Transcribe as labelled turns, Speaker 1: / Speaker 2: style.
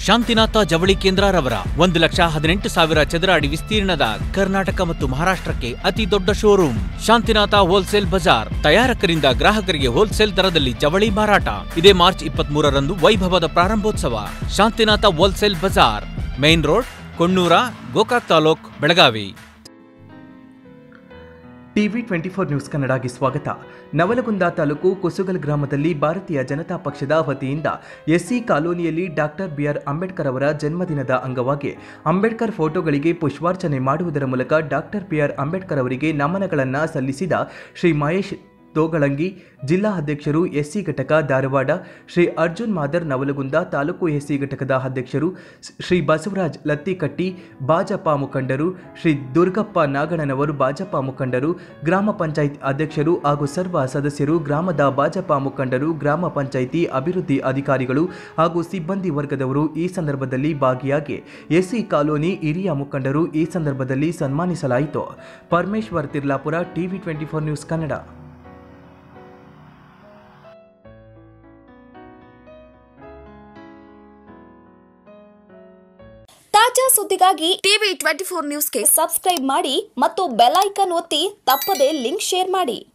Speaker 1: ಶಾಂತಿನಾಥ ಜವಳಿ ಕೇಂದ್ರರವರ ಒಂದು ಲಕ್ಷ ಹದಿನೆಂಟು ಸಾವಿರ ಚದರ ಅಡಿ ವಿಸ್ತೀರ್ಣದ ಕರ್ನಾಟಕ ಮತ್ತು ಮಹಾರಾಷ್ಟ್ರಕ್ಕೆ ಅತಿ ದೊಡ್ಡ ಶೋರೂಮ್ ಶಾಂತಿನಾಥ ಹೋಲ್ಸೇಲ್ ಬಜಾರ್ ತಯಾರಕರಿಂದ ಗ್ರಾಹಕರಿಗೆ ಹೋಲ್ಸೇಲ್ ದರದಲ್ಲಿ ಜವಳಿ ಮಾರಾಟ ಇದೇ ಮಾರ್ಚ್ ಇಪ್ಪತ್ತ್ ಮೂರರಂದು ವೈಭವದ ಪ್ರಾರಂಭೋತ್ಸವ Shantinath wholesale bazaar main road Konnur Gokak taluk Belagavi
Speaker 2: TV twenty four news ಕನ್ನಡಗೆ ಸ್ವಾಗತ ನವಲಗುಂದ ತಾಲೂಕು ಕುಸುಗಲ್ ಗ್ರಾಮದಲ್ಲಿ ಭಾರತೀಯ ಜನತಾ ಪಕ್ಷದ ವತಿಯಿಂದ ಎಸ್ಸಿ ಕಾಲೋನಿಯಲ್ಲಿ ಡಾಕ್ಟರ್ ಬಿಆರ್ ಅಂಬೇಡ್ಕರ್ ಅವರ ಜನ್ಮದಿನದ ಅಂಗವಾಗಿ ಅಂಬೇಡ್ಕರ್ ಫೋಟೋಗಳಿಗೆ ಪುಷ್ಪಾರ್ಚನೆ ಮಾಡುವುದರ ಮೂಲಕ ಡಾಕ್ಟರ್ ಬಿಆರ್ ಅಂಬೇಡ್ಕರ್ ಅವರಿಗೆ ನಮನಗಳನ್ನು ಸಲ್ಲಿಸಿದ ಶ್ರೀ ಮಹೇಶ್ ತೋಗಳಂಗಿ ಜಿಲ್ಲಾ ಅಧ್ಯಕ್ಷರು ಎಸ್ಸಿ ಘಟಕ ಧಾರವಾಡ ಶ್ರೀ ಅರ್ಜುನ್ ಮಾದರ್ ನವಲಗುಂದ ತಾಲೂಕು ಎಸ್ಸಿ ಘಟಕದ ಅಧ್ಯಕ್ಷರು ಶ್ರೀ ಬಸವರಾಜ್ ಲತ್ತಿಕಟ್ಟಿ ಭಾಜಪ ಮುಖಂಡರು ಶ್ರೀ ದುರ್ಗಪ್ಪ ನಾಗಣ್ಣನವರು ಭಾಜಪ ಮುಖಂಡರು ಗ್ರಾಮ ಪಂಚಾಯತ್ ಅಧ್ಯಕ್ಷರು ಹಾಗೂ ಸರ್ವ ಸದಸ್ಯರು ಗ್ರಾಮದ ಭಾಜಪ ಮುಖಂಡರು ಗ್ರಾಮ ಪಂಚಾಯಿತಿ ಅಭಿವೃದ್ಧಿ ಅಧಿಕಾರಿಗಳು ಹಾಗೂ ಸಿಬ್ಬಂದಿ ವರ್ಗದವರು ಈ ಸಂದರ್ಭದಲ್ಲಿ ಭಾಗಿಯಾಗಿ ಎಸ್ಸಿ ಕಾಲೋನಿ ಹಿರಿಯ ಮುಖಂಡರು ಈ ಸಂದರ್ಭದಲ್ಲಿ ಸನ್ಮಾನಿಸಲಾಯಿತು Parameshwar Tirlapur TV twenty four news Kannada
Speaker 3: ತಾಜಾ ಸುದ್ದಿಗಾಗಿ ಟಿವಿ ಟ್ವೆಂಟಿ ಫೋರ್ ನ್ಯೂಸ್ಗೆ ಸಬ್ಸ್ಕ್ರೈಬ್ ಮಾಡಿ ಮತ್ತು ಬೆಲ್ ಐಕಾನ್ ಒತ್ತಿ ತಪ್ಪದೇ ಲಿಂಕ್ ಶೇರ್ ಮಾಡಿ